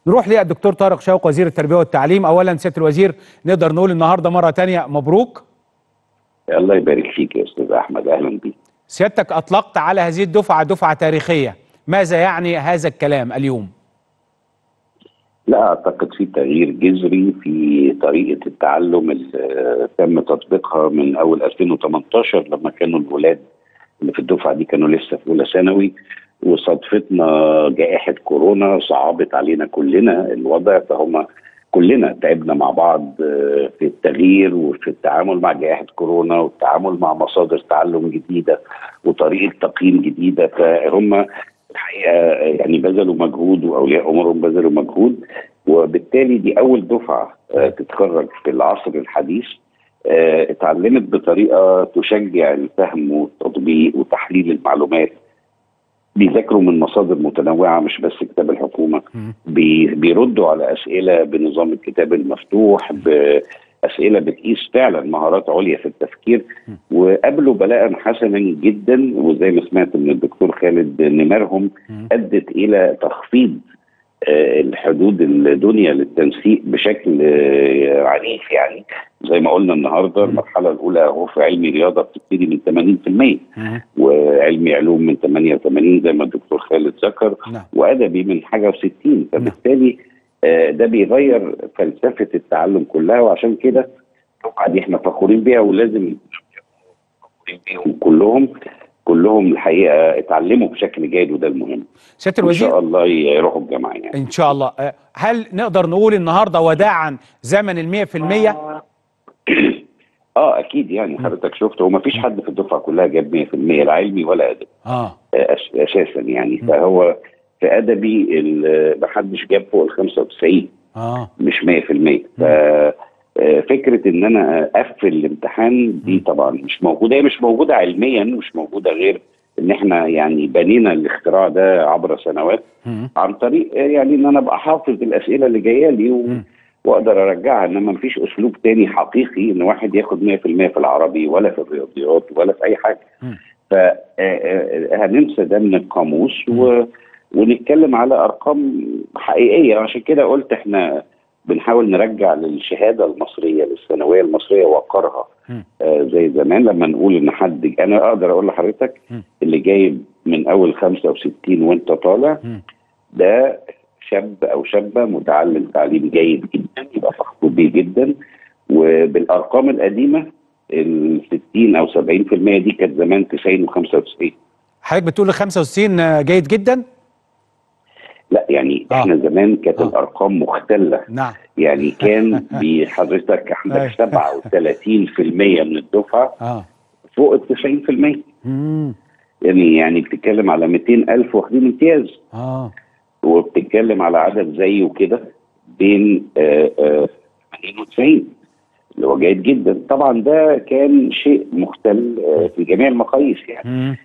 نروح للدكتور طارق شوق وزير التربيه والتعليم اولا سياده الوزير نقدر نقول النهارده مره تانية مبروك الله يبارك فيك يا استاذ احمد اهلا بيك سيادتك اطلقت على هذه الدفعه دفعه تاريخيه ماذا يعني هذا الكلام اليوم لا اعتقد في تغيير جذري في طريقه التعلم اللي تم تطبيقها من اول 2018 لما كانوا الولاد اللي في الدفعه دي كانوا لسه في اولى ثانوي وصادفتنا جائحه كورونا صعبت علينا كلنا الوضع فهم كلنا تعبنا مع بعض في التغيير وفي التعامل مع جائحه كورونا والتعامل مع مصادر تعلم جديده وطريقه تقييم جديده فهم الحقيقه يعني بذلوا مجهود واولياء امورهم بذلوا مجهود وبالتالي دي اول دفعه تتخرج في العصر الحديث اتعلمت بطريقه تشجع الفهم والتطبيق وتحليل المعلومات بيذاكروا من مصادر متنوعه مش بس كتاب الحكومه بي بيردوا على اسئله بنظام الكتاب المفتوح باسئله بتقيس فعلا مهارات عليا في التفكير وقابلوا بلاء حسنا جدا وزي ما سمعت من الدكتور خالد نمرهم ادت الى تخفيض الحدود الدنيا للتنسيق بشكل عنيف يعني زي ما قلنا النهارده المرحله الاولى اهو في علمي رياضه بتبتدي من 80% وعلمي علوم من 88 زي ما الدكتور خالد ذكر وادبي من حاجه و60 فبالتالي ده بيغير فلسفه التعلم كلها وعشان كده الدفعه دي احنا فخورين بيها ولازم فخورين بيهم كلهم كلهم الحقيقه اتعلموا بشكل جيد وده المهم سياده الوزير ان شاء الله يروحوا الجامعه يعني ان شاء الله هل نقدر نقول النهارده وداعا زمن ال 100% اه اكيد يعني حضرتك شفت هو ما فيش حد في الدفعه كلها جاب 100% لا علمي ولا ادبي اه أش اساسا يعني فهو في ادبي ما حدش جاب فوق ال 95 اه مش 100% ف فكره ان انا اقفل الامتحان دي طبعا مش موجوده هي مش موجوده علميا مش موجوده غير ان احنا يعني بنينا الاختراع ده عبر سنوات عن طريق يعني ان انا ابقى حافظ الاسئله اللي جايه لي و... واقدر ارجعها انما مفيش اسلوب تاني حقيقي ان واحد ياخد 100% في العربي ولا في الرياضيات ولا في اي حاجه فهننسى ده من القاموس و... ونتكلم على ارقام حقيقيه عشان كده قلت احنا بنحاول نرجع للشهاده المصريه للثانويه المصريه وقرها آه زي زمان لما نقول ان حد انا اقدر اقول لحضرتك اللي جايب من اول 65 وانت طالع ده شاب او شابه متعلم تعليم جيد جدا يبقى فخور بيه جدا وبالارقام القديمه ال 60 او 70% دي كانت زمان 90 و95 حضرتك بتقول 65 جيد جدا؟ لا يعني آه. احنا زمان كانت آه. الارقام مختله نعم يعني كان بحضرتك عندك 37% من الدفعه اه فوق ال 90% امم يعني يعني بتتكلم على 200000 واخدين امتياز اه وبتتكلم على عدد زيه كده بين آه آه 80 و 90 اللي هو جيد جدا طبعا ده كان شيء مختل آه في جميع المقاييس يعني مم.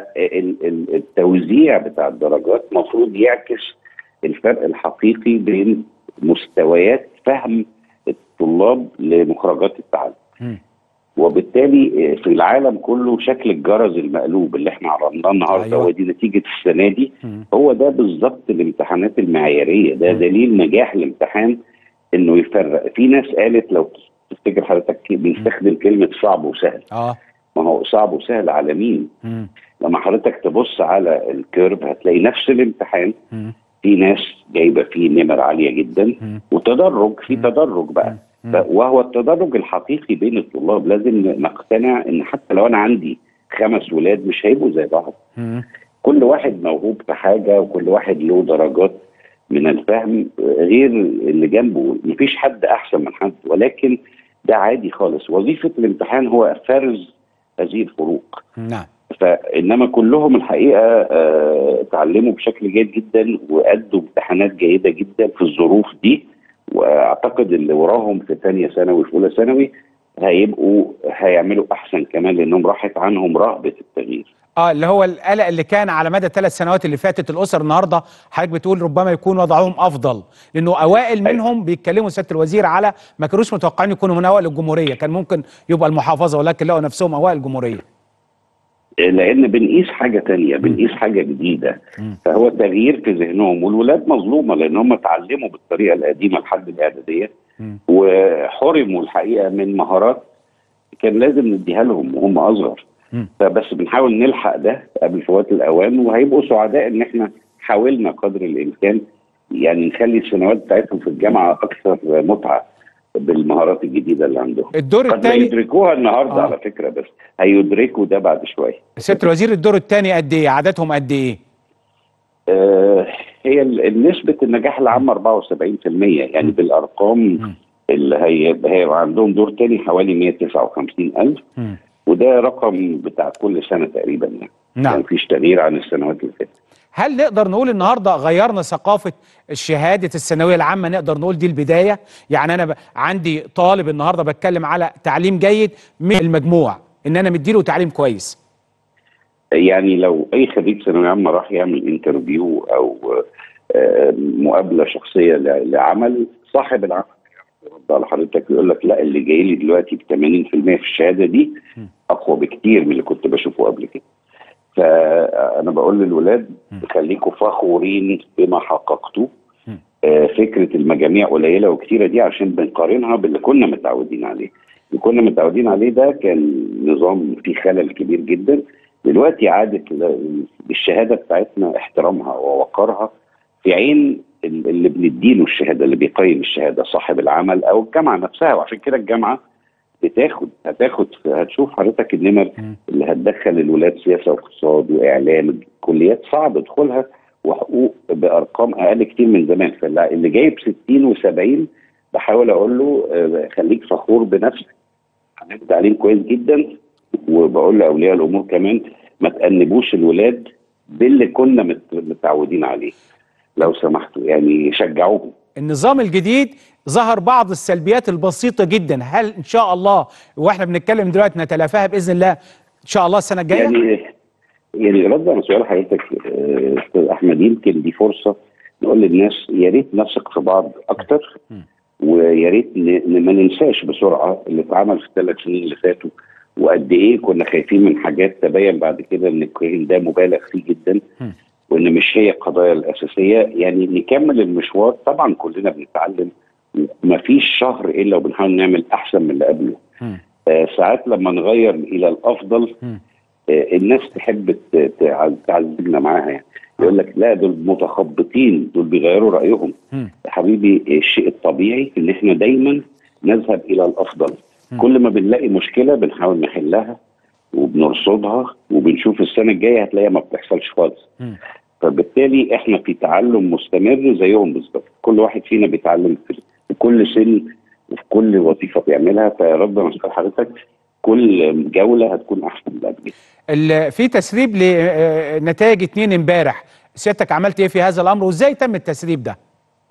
فالتوزيع بتاع الدرجات المفروض يعكس الفرق الحقيقي بين مستويات فهم الطلاب لمخرجات التعلم مم. وبالتالي في العالم كله شكل الجرس المقلوب اللي احنا عرضناه النهارده أيوة. ودي نتيجه السنه دي مم. هو ده بالظبط الامتحانات المعياريه ده دليل نجاح الامتحان انه يفرق في ناس قالت لو تفتكر حضرتك بنستخدم كلمه صعب وسهل اه ما هو صعب وسهل على مين؟ مم. لما حضرتك تبص على الكيرف هتلاقي نفس الامتحان مم. في ناس جايبه فيه نمر عاليه جدا مم. وتدرج في تدرج بقى مم. ف- وهو التدرج الحقيقي بين الطلاب لازم نقتنع ان حتى لو انا عندي خمس ولاد مش هيبقوا زي بعض مم. كل واحد موهوب في حاجه وكل واحد له درجات من الفهم غير اللي جنبه مفيش حد احسن من حد ولكن ده عادي خالص وظيفه الامتحان هو فرز هذه الفروق نعم فانما كلهم الحقيقه آه، اتعلموا بشكل جيد جدا وادوا امتحانات جيده جدا في الظروف دي واعتقد اللي وراهم في ثانيه ثانوي في اولى ثانوي هيبقوا هيعملوا احسن كمان لانهم راحت عنهم رهبه التغيير اه اللي هو القلق اللي كان على مدى الثلاث سنوات اللي فاتت الاسر النهارده حضرتك بتقول ربما يكون وضعهم افضل لانه اوائل منهم بيتكلموا سياده الوزير على ما كانوش متوقعين يكونوا من اوائل الجمهوريه كان ممكن يبقى المحافظه ولكن لقوا نفسهم اوائل الجمهوريه لان بنقيس حاجه تانية بنقيس حاجه جديده مم. فهو تغيير في ذهنهم والولاد مظلومه لان هم اتعلموا بالطريقه القديمه لحد الاعداديه مم. وحرموا الحقيقه من مهارات كان لازم نديها لهم وهم اصغر مم. فبس بنحاول نلحق ده قبل فوات الاوان وهيبقوا سعداء ان احنا حاولنا قدر الامكان يعني نخلي السنوات بتاعتهم في الجامعه اكثر متعه بالمهارات الجديده اللي عندهم الدور قد ما الثاني يدركوها النهارده آه. على فكره بس هيدركوا ده بعد شويه سياده الوزير الدور الثاني قد ايه عددهم قد ايه آه، هي ال- نسبة النجاح العام 74% يعني بالأرقام مم. اللي هي هيبقى عندهم دور تاني حوالي 159 ألف مم. وده رقم بتاع كل سنة تقريبا يعني نعم يعني مفيش تغيير عن السنوات اللي فاتت هل نقدر نقول النهارده غيرنا ثقافه شهاده الثانويه العامه نقدر نقول دي البدايه يعني انا ب... عندي طالب النهارده بتكلم على تعليم جيد من المجموع ان انا مديله تعليم كويس يعني لو أي خريج ثانوية عامة راح يعمل انترفيو أو آه، مقابلة شخصية ل- لعمل صاحب العمل يرد على حضرتك يقول لك لا اللي جاي لي دلوقتي ب 80% في الشهادة دي م. أقوى بكتير من اللي كنت بشوفه قبل كده فأنا بقول للولاد م. خليكم فخورين بما حققتوه م. آه، فكرة المجاميع قليلة وكتيرة دي عشان بنقارنها باللي كنا متعودين عليه اللي كنا متعودين عليه ده كان نظام فيه خلل كبير جدا دلوقتي عادت ل- الشهادة بتاعتنا احترامها ووقارها في عين ال- اللي بنديله الشهادة اللي بيقيم الشهادة صاحب العمل أو الجامعة نفسها وعشان كده الجامعة بتاخد هتاخد هتشوف حضرتك النمر مم. اللي هتدخل الولاد سياسة واقتصاد وإعلام كليات صعب دخولها وحقوق بأرقام أقل كتير من زمان فاللي جايب 60 و70 بحاول أقول له آه، خليك فخور بنفسك عملت تعليم كويس جدا وبقول لاولياء الامور كمان ما تأنبوش الولاد باللي كنا مت- متعودين عليه لو سمحتوا يعني شجعوهم النظام الجديد ظهر بعض السلبيات البسيطه جدا هل ان شاء الله واحنا بنتكلم دلوقتي نتلافاها باذن الله ان شاء الله السنه الجايه يعني يعني رد على سؤال حضرتك آه، استاذ احمد يمكن دي فرصه نقول للناس يا ريت نثق في بعض اكتر م. ويا ريت ن- ن- ما ننساش بسرعه اللي اتعمل في الثلاث سنين اللي فاتوا وقد ايه كنا خايفين من حاجات تبين بعد كده ان الكوين ده مبالغ فيه جدا م. وان مش هي القضايا الاساسيه يعني نكمل المشوار طبعا كلنا بنتعلم ومفيش شهر الا وبنحاول نعمل احسن من اللي قبله مم. آه، ساعات لما نغير الى الافضل مم. آه، الناس تحب ت- تع- تعذبنا معاها يعني يقول لك لا دول متخبطين دول بيغيروا رايهم مم. يا حبيبي الشيء الطبيعي ان احنا دايما نذهب الى الافضل مم. كل ما بنلاقي مشكله بنحاول نحلها وبنرصدها وبنشوف السنه الجايه هتلاقيها ما بتحصلش خالص مم. فبالتالي احنا في تعلم مستمر زيهم بالظبط كل واحد فينا بيتعلم في في كل سن وفي كل وظيفه بيعملها فربنا يسعد حضرتك كل جوله هتكون احسن من اللي قبل كده. ال- في تسريب لنتائج اتنين امبارح سيادتك عملت ايه في هذا الامر وازاي تم التسريب ده؟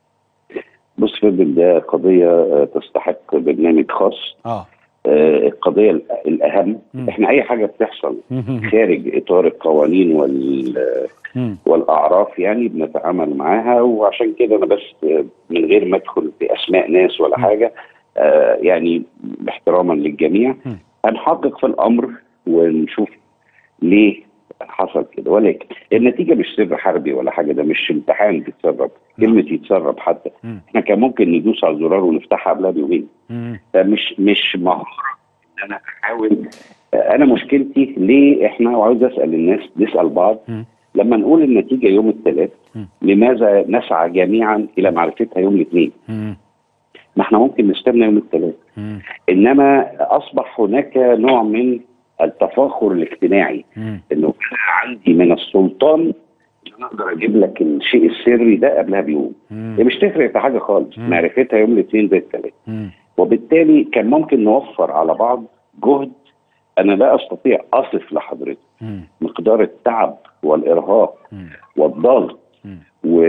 بص يا فندم ده قضيه آه، تستحق برنامج خاص اه آه، القضيه الأ- الاهم مم. احنا اي حاجه بتحصل مم. خارج اطار القوانين وال مم. والاعراف يعني بنتعامل معاها وعشان كده انا بس آه، من غير ما ادخل في اسماء ناس ولا م. حاجه آه، يعني احتراما للجميع م. هنحقق في الامر ونشوف ليه حصل كده ولكن النتيجه مش سر حربي ولا حاجه ده مش امتحان بيتسرب كلمه يتسرب حتى مم. احنا كان ممكن ندوس على الزرار ونفتحها قبلها بيومين مم. فمش مش مهاره ان انا احاول انا مشكلتي ليه احنا وعاوز اسال الناس نسال بعض مم. لما نقول النتيجه يوم الثلاث مم. لماذا نسعى جميعا الى معرفتها يوم الاثنين؟ مم. ما احنا ممكن نستنى يوم الثلاث مم. انما اصبح هناك نوع من التفاخر الاجتماعي مم. انه أنا عندي من السلطان ان انا اقدر اجيب لك الشيء السري ده قبلها بيوم مم. هي مش تفرق في حاجه خالص مم. معرفتها يوم الاثنين زي الثلاث مم. وبالتالي كان ممكن نوفر على بعض جهد انا لا استطيع اصف لحضرتك مم. مقدار التعب والارهاق مم. والضغط مم.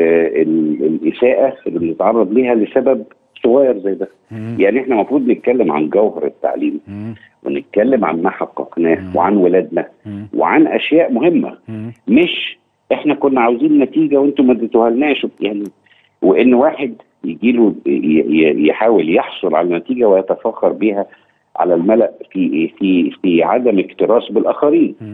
والاساءه اللي بنتعرض ليها لسبب صغير زي ده مم. يعني احنا المفروض نتكلم عن جوهر التعليم مم. ونتكلم عن ما حققناه مم. وعن ولادنا مم. وعن اشياء مهمه مم. مش احنا كنا عاوزين نتيجه وانتم ما اديتوها لناش يعني وان واحد يجي له يحاول يحصل على نتيجه ويتفاخر بها على الملأ في في في عدم اكتراث بالاخرين مم.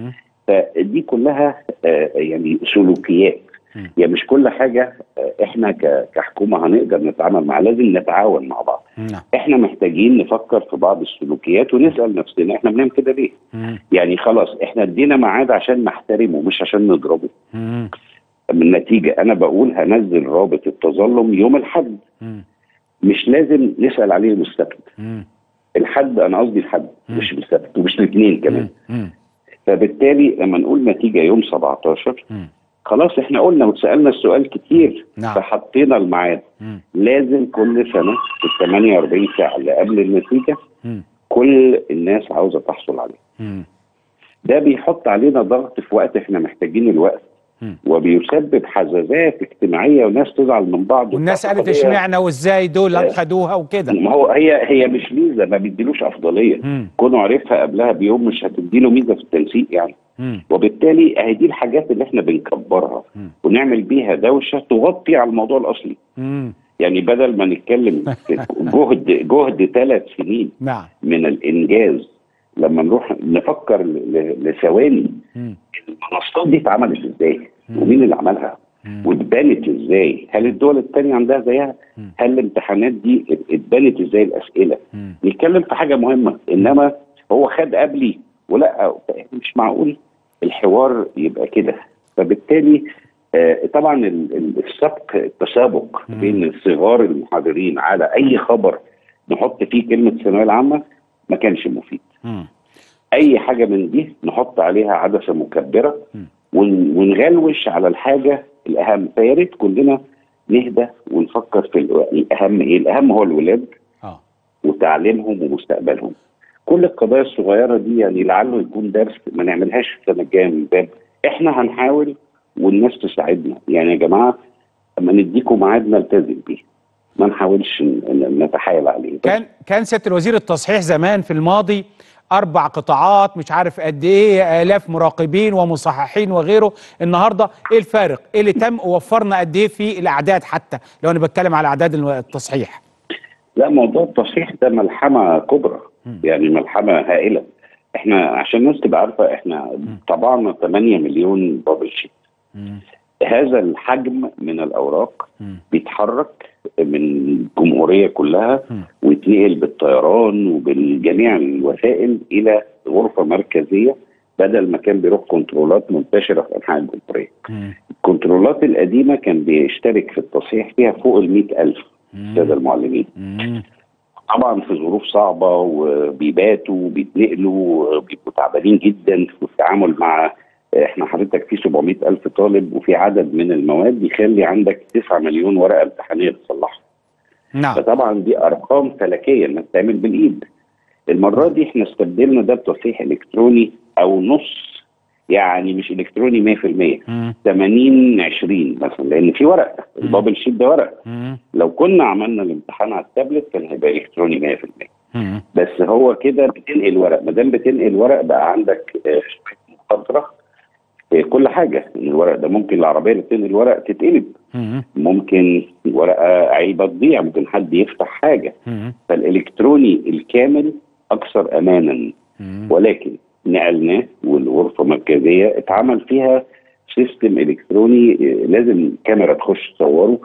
فدي كلها آه، يعني سلوكيات مم. يعني مش كل حاجه آه، احنا ك- كحكومه هنقدر نتعامل معاها لازم نتعاون مع بعض نعم احنا محتاجين نفكر في بعض السلوكيات ونسال نفسنا احنا بنعمل كده ليه مم. يعني خلاص احنا ادينا ميعاد عشان نحترمه مش عشان نضربه مم. من نتيجه انا بقول هنزل رابط التظلم يوم الاحد مم. مش لازم نسال عليه يوم السبت مم. الحد انا قصدي الحد مم. مش السبت ومش الاثنين كمان مم. فبالتالي لما نقول نتيجه يوم 17 مم. خلاص احنا قلنا واتسالنا السؤال كتير نعم. فحطينا الميعاد مم. لازم كل سنه في ال 48 ساعه اللي قبل النتيجه مم. كل الناس عاوزه تحصل عليه مم. ده بيحط علينا ضغط في وقت احنا محتاجين الوقت مم. وبيسبب حزازات اجتماعيه وناس تزعل من بعض والناس قالت وتعتقد هي- اشمعنى وازاي دول خدوها وكده ما هو هي هي مش ميزه ما بيديلوش افضليه مم. كونه عرفها قبلها بيوم مش هتديله ميزه في التنسيق يعني مم. وبالتالي اهي دي الحاجات اللي احنا بنكبرها مم. ونعمل بيها دوشه تغطي على الموضوع الاصلي مم. يعني بدل ما نتكلم في جهد جهد ثلاث سنين نعم من الانجاز لما نروح نفكر ل- ل- لثواني مم. المنصات دي اتعملت ازاي مم. ومين اللي عملها مم. واتبنت ازاي هل الدول التانية عندها زيها مم. هل الامتحانات دي ات- اتبنت ازاي الاسئله مم. نتكلم في حاجه مهمه انما هو خد قبلي ولا مش معقول الحوار يبقى كده فبالتالي آه، طبعا ال- ال- السبق التسابق مم. بين صغار المحاضرين على اي خبر نحط فيه كلمه الثانويه العامه ما كانش مفيد مم. اي حاجه من دي نحط عليها عدسه مكبره مم. ون- ونغلوش على الحاجه الاهم فيا ريت كلنا نهدى ونفكر في الأ- الاهم ايه الاهم هو الولاد اه وتعليمهم ومستقبلهم كل القضايا الصغيره دي يعني لعله يكون درس ما نعملهاش في السنه الجايه من باب احنا هنحاول والناس تساعدنا يعني يا جماعه اما نديكم ميعاد نلتزم بيه ما نحاولش ن- ن- نتحايل عليه كان كان سياده الوزير التصحيح زمان في الماضي اربع قطاعات مش عارف قد ايه الاف مراقبين ومصححين وغيره النهارده ايه الفارق ايه اللي تم وفرنا قد ايه في الاعداد حتى لو انا بتكلم على اعداد التصحيح لا موضوع التصحيح ده ملحمه كبرى مم. يعني ملحمه هائله احنا عشان الناس تبقى عارفه احنا طبعنا 8 مليون بابل شيت مم. هذا الحجم من الاوراق مم. بيتحرك من الجمهوريه كلها مم. ويتنقل بالطيران وبالجميع الوسائل الى غرفه مركزيه بدل ما كان بيروح كنترولات منتشره في انحاء الجمهوريه. مم. الكنترولات القديمه كان بيشترك في التصحيح فيها فوق ال 100000 الساده المعلمين. مم. طبعا في ظروف صعبه وبيباتوا وبيتنقلوا وبيبقوا تعبانين جدا في التعامل مع احنا حضرتك في 700 الف طالب وفي عدد من المواد يخلي عندك 9 مليون ورقه امتحانيه تصلحها نعم فطبعا دي ارقام فلكيه انها بتتعمل بالايد المره دي احنا استبدلنا ده بتصحيح الكتروني او نص يعني مش الكتروني 100% مم. 80 20 مثلا لان في ورق البابل شيت ده ورق مم. لو كنا عملنا الامتحان على التابلت كان هيبقى الكتروني 100% مم. بس هو كده بتنقل ورق ما دام بتنقل ورق بقى عندك آه، شوية مخاطره في كل حاجه ان الورق ده ممكن العربيه اللي بتنقل ورق تتقلب مم. ممكن ورقه عيبه تضيع ممكن حد يفتح حاجه مم. فالالكتروني الكامل اكثر امانا مم. ولكن نقلناه والغرفه مركزيه اتعمل فيها سيستم الكتروني آه، لازم كاميرا تخش تصوره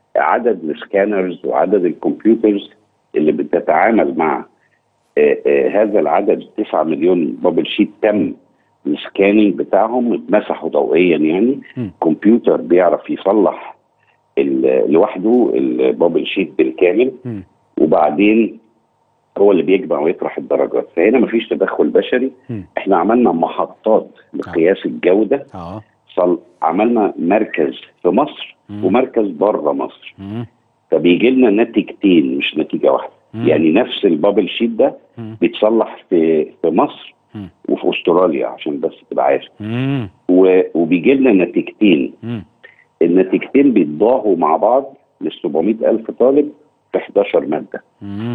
عدد السكانرز وعدد الكمبيوترز اللي بتتعامل مع آه، آه، هذا العدد 9 مليون بابل شيت تم السكاننج بتاعهم اتمسحوا ضوئيا يعني مم. كمبيوتر بيعرف يصلح ال- لوحده البابل شيت بالكامل مم. وبعدين هو اللي بيجمع ويطرح الدرجات فهنا مفيش تدخل بشري مم. احنا عملنا محطات لقياس الجوده اه صل... عملنا مركز في مصر مم. ومركز بره مصر مم. فبيجي لنا نتيجتين مش نتيجه واحده مم. يعني نفس البابل شيت ده مم. بيتصلح في في مصر مم. وفي استراليا عشان بس تبقى عارف مم. و- وبيجي لنا نتيجتين مم. النتيجتين بيتضاهوا مع بعض لل 700 ألف طالب في 11 مادة مم.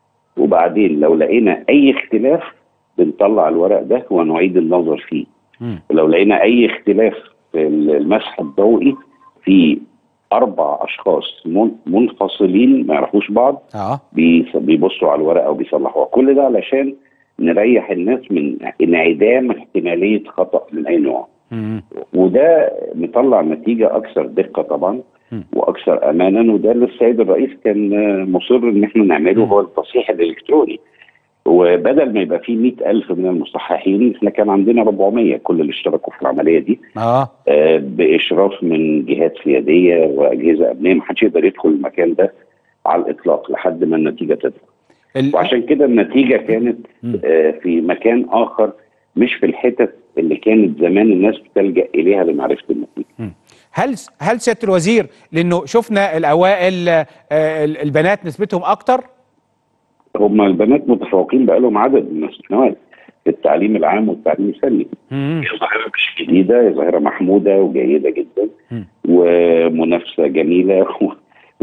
وبعدين لو لقينا أي اختلاف بنطلع الورق ده ونعيد النظر فيه مم. ولو لقينا أي اختلاف في المسح الضوئي في أربع أشخاص من- منفصلين ما يعرفوش بعض اه بيص- بيبصوا على الورقة وبيصلحوها كل ده علشان نريح الناس من انعدام احتماليه خطا من اي نوع مم. وده مطلع نتيجه اكثر دقه طبعا مم. واكثر امانا وده اللي السيد الرئيس كان آه، مصر ان احنا نعمله مم. هو التصحيح الالكتروني وبدل ما يبقى فيه 100000 من المصححين احنا كان عندنا 400 كل اللي اشتركوا في العمليه دي اه آه، باشراف من جهات سياديه واجهزه امنيه ما حدش يقدر يدخل المكان ده على الاطلاق لحد ما النتيجه تطلع ال- وعشان كده النتيجه كانت مم. آه، في مكان اخر مش في الحتت اللي كانت زمان الناس بتلجا اليها لمعرفه النتيجه هل هل سياده الوزير لانه شفنا الاوائل آه، ال- البنات نسبتهم اكتر هم البنات متفوقين بقالهم عدد من السنوات في التعليم العام والتعليم الفني مم. هي ظاهره مش جديده هي ظاهره محموده وجيده جدا مم. ومنافسه جميله و-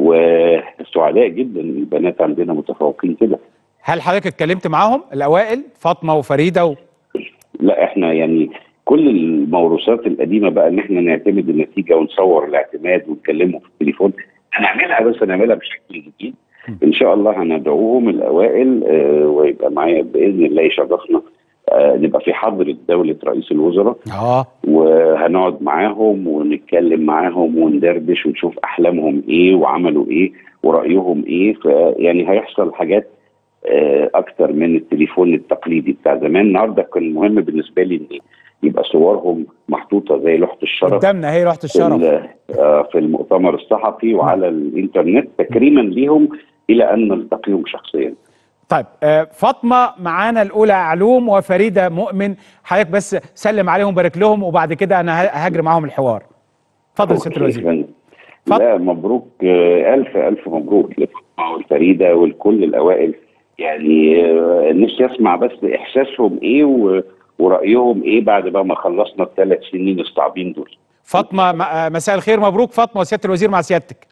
وسعداء جدا البنات عندنا متفوقين كده هل حضرتك اتكلمت معاهم الاوائل فاطمه وفريده و... لا احنا يعني كل الموروثات القديمه بقى ان احنا نعتمد النتيجه ونصور الاعتماد ونكلمه في التليفون هنعملها بس هنعملها بشكل جديد ان شاء الله هندعوهم الاوائل آه، ويبقى معايا باذن الله يشرفنا آه، نبقى في حضره دوله رئيس الوزراء اه وهنقعد معاهم ونتكلم معاهم وندردش ونشوف احلامهم ايه وعملوا ايه ورايهم ايه فيعني هيحصل حاجات آه، اكتر من التليفون التقليدي بتاع زمان النهارده كان مهم بالنسبه لي ان يبقى صورهم محطوطه زي لوحه الشرف قدامنا هي لوحه في, الشرف ال- آه، في المؤتمر الصحفي وعلى الانترنت تكريما ليهم الى ان نلتقيهم شخصيا طيب آه، فاطمه معانا الاولى علوم وفريده مؤمن حضرتك بس سلم عليهم وبارك لهم وبعد كده انا ه- هجري معاهم الحوار اتفضل سياده الوزير اتفضل. لا مبروك آه، الف الف مبروك لفاطمه والفريده والكل الاوائل يعني آه، نفسي اسمع بس احساسهم ايه و- ورايهم ايه بعد بقى ما خلصنا الثلاث سنين الصعبين دول فاطمه م- آه، مساء الخير مبروك فاطمه وسياده الوزير مع سيادتك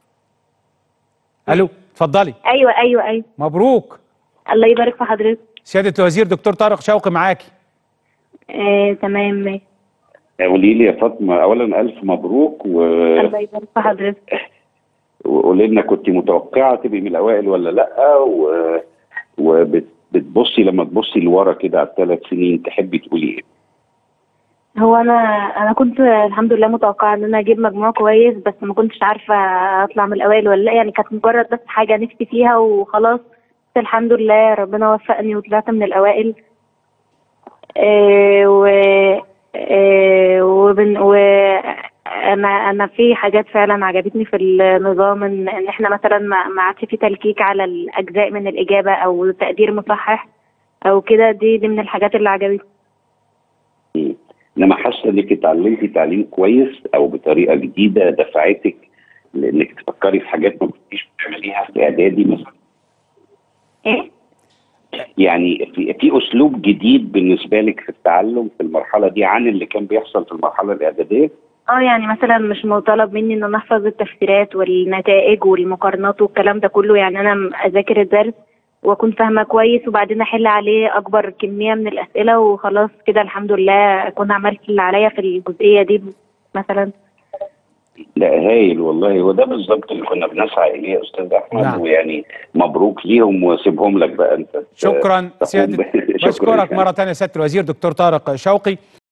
الو اتفضلي ايوه ايوه ايوه مبروك الله يبارك في حضرتك سياده الوزير دكتور طارق شوقي معاكي آه، تمام ماشي. قولي لي يا فاطمه اولا الف مبروك و... الله يبارك في حضرتك وقولي لنا كنت متوقعه تبقي من الاوائل ولا لا و... وبتبصي لما تبصي لورا كده على الثلاث سنين تحبي تقولي ايه؟ هو انا انا كنت الحمد لله متوقعه ان انا اجيب مجموع كويس بس ما كنتش عارفه اطلع من الاوائل ولا لا يعني كانت مجرد بس حاجه نفسي فيها وخلاص بس الحمد لله ربنا وفقني وطلعت من الاوائل آه و آه وبن و انا انا في حاجات فعلا عجبتني في النظام ان ان احنا مثلا ما ما عادش في تلكيك على الاجزاء من الاجابه او تقدير مصحح او كده دي دي من الحاجات اللي عجبتني مم. انما حاسه انك اتعلمتي تعليم كويس او بطريقه جديده دفعتك لانك تفكري في حاجات ما كنتيش بتعمليها في اعدادي مثلا ايه يعني في, في اسلوب جديد بالنسبه لك في التعلم في المرحله دي عن اللي كان بيحصل في المرحله الاعداديه اه يعني مثلا مش مطالب مني ان انا احفظ التفسيرات والنتائج والمقارنات والكلام ده كله يعني انا م- اذاكر الدرس واكون فاهمه كويس وبعدين احل عليه اكبر كميه من الاسئله وخلاص كده الحمد لله اكون عملت اللي عليا في الجزئيه دي مثلا لا هايل والله وده بالظبط اللي كنا بنسعى اليه يا استاذ احمد نعم. ويعني مبروك ليهم واسيبهم لك بقى انت شكرا تقوم سياده ب- شكراً بشكرك لك. مره ثانيه سياده الوزير دكتور طارق شوقي